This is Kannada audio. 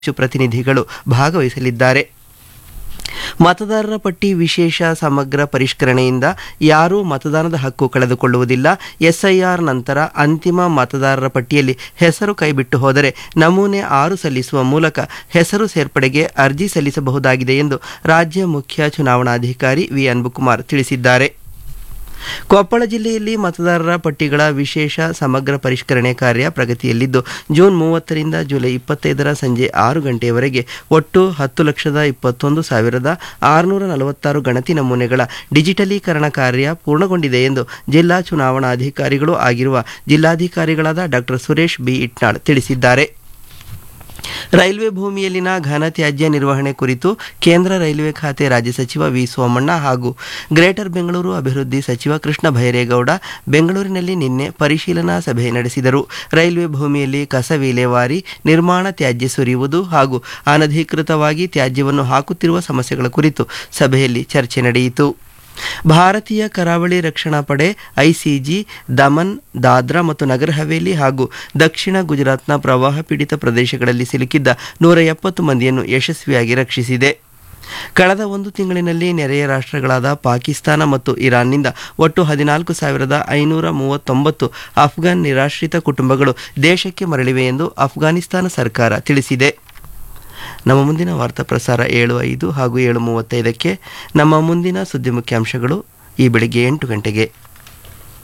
ಹೆಚ್ಚು ಪ್ರತಿನಿಧಿಗಳು ಭಾಗವಹಿಸಲಿದ್ದಾರೆ ಮತದಾರರ ಪಟ್ಟಿ ವಿಶೇಷ ಸಮಗ್ರ ಪರಿಷ್ಕರಣೆಯಿಂದ ಯಾರೂ ಮತದಾನದ ಹಕ್ಕು ಕಳೆದುಕೊಳ್ಳುವುದಿಲ್ಲ ಎಸ್ಐಆರ್ ನಂತರ ಅಂತಿಮ ಮತದಾರರ ಪಟ್ಟಿಯಲ್ಲಿ ಹೆಸರು ಕೈಬಿಟ್ಟು ಹೋದರೆ ನಮೂನೆ ಆರು ಸಲ್ಲಿಸುವ ಮೂಲಕ ಹೆಸರು ಸೇರ್ಪಡೆಗೆ ಅರ್ಜಿ ಸಲ್ಲಿಸಬಹುದಾಗಿದೆ ಎಂದು ರಾಜ್ಯ ಮುಖ್ಯ ಚುನಾವಣಾಧಿಕಾರಿ ವಿ ಅನ್ಬುಕುಮಾರ್ ತಿಳಿಸಿದ್ದಾರೆ ಕೊಪ್ಪಳ ಜಿಲ್ಲೆಯಲ್ಲಿ ಮತದಾರರ ಪಟ್ಟಿಗಳ ವಿಶೇಷ ಸಮಗ್ರ ಪರಿಷ್ಕರಣೆ ಕಾರ್ಯ ಪ್ರಗತಿಯಲ್ಲಿದ್ದು ಜೂನ್ ಮೂವತ್ತರಿಂದ ಜುಲೈ ಇಪ್ಪತ್ತೈದರ ಸಂಜೆ ಆರು ಗಂಟೆಯವರೆಗೆ ಒಟ್ಟು ಹತ್ತು ಲಕ್ಷದ ಇಪ್ಪತ್ತೊಂದು ಸಾವಿರದ ಆರುನೂರ ನಲವತ್ತಾರು ಗಣತಿ ನಮೂನೆಗಳ ಡಿಜಿಟಲೀಕರಣ ಕಾರ್ಯ ಪೂರ್ಣಗೊಂಡಿದೆ ಎಂದು ಜಿಲ್ಲಾ ಚುನಾವಣಾಧಿಕಾರಿಗಳು ಆಗಿರುವ ಜಿಲ್ಲಾಧಿಕಾರಿಗಳಾದ ಡಾಕ್ಟರ್ ಸುರೇಶ್ ಬಿ ಇಟ್ನಾಳ್ ತಿಳಿಸಿದ್ದಾರೆ ರೈಲ್ವೆ ಭೂಮಿಯಲ್ಲಿನ ಘನ ತ್ಯಾಜ್ಯ ನಿರ್ವಹಣೆ ಕುರಿತು ಕೇಂದ್ರ ರೈಲ್ವೆ ಖಾತೆ ರಾಜ್ಯ ಸಚಿವ ವಿ ಸೋಮಣ್ಣ ಹಾಗೂ ಗ್ರೇಟರ್ ಬೆಂಗಳೂರು ಅಭಿವೃದ್ಧಿ ಸಚಿವ ಕೃಷ್ಣ ಭೈರೇಗೌಡ ಬೆಂಗಳೂರಿನಲ್ಲಿ ನಿನ್ನೆ ಪರಿಶೀಲನಾ ಸಭೆ ನಡೆಸಿದರು ರೈಲ್ವೆ ಭೂಮಿಯಲ್ಲಿ ಕಸ ವಿಲೇವಾರಿ ನಿರ್ಮಾಣ ತ್ಯಾಜ್ಯ ಸುರಿಯುವುದು ಹಾಗೂ ಅನಧಿಕೃತವಾಗಿ ತ್ಯಾಜ್ಯವನ್ನು ಹಾಕುತ್ತಿರುವ ಸಮಸ್ಯೆಗಳ ಕುರಿತು ಸಭೆಯಲ್ಲಿ ಚರ್ಚೆ ನಡೆಯಿತು ಭಾರತೀಯ ಕರಾವಳಿ ರಕ್ಷಣಾ ಪಡೆ ಐಸಿಜಿ ದಮನ್ ದಾದ್ರಾ ಮತ್ತು ನಗರ ಹವೇಲಿ ಹಾಗೂ ದಕ್ಷಿಣ ಗುಜರಾತ್ನ ಪ್ರವಾಹ ಪೀಡಿತ ಪ್ರದೇಶಗಳಲ್ಲಿ ಸಿಲುಕಿದ್ದ ನೂರ ಎಪ್ಪತ್ತು ಮಂದಿಯನ್ನು ಯಶಸ್ವಿಯಾಗಿ ರಕ್ಷಿಸಿದೆ ಕಳೆದ ಒಂದು ತಿಂಗಳಿನಲ್ಲಿ ನೆರೆಯ ರಾಷ್ಟ್ರಗಳಾದ ಪಾಕಿಸ್ತಾನ ಮತ್ತು ಇರಾನ್ನಿಂದ ಒಟ್ಟು ಹದಿನಾಲ್ಕು ಸಾವಿರದ ಐನೂರ ಮೂವತ್ತೊಂಬತ್ತು ಅಫ್ಘಾನ್ ನಿರಾಶ್ರಿತ ಕುಟುಂಬಗಳು ದೇಶಕ್ಕೆ ಮರಳಿವೆ ಎಂದು ಅಫ್ಘಾನಿಸ್ತಾನ ಸರ್ಕಾರ ತಿಳಿಸಿದೆ ನಮ್ಮ ಮುಂದಿನ ವಾರ್ತಾ ಪ್ರಸಾರ ಏಳು ಐದು ಹಾಗೂ ಏಳು ಮೂವತ್ತೈದಕ್ಕೆ ನಮ್ಮ ಮುಂದಿನ ಸುದ್ದಿ ಮುಖ್ಯಾಂಶಗಳು ಈ ಬೆಳಿಗ್ಗೆ ಎಂಟು ಗಂಟೆಗೆ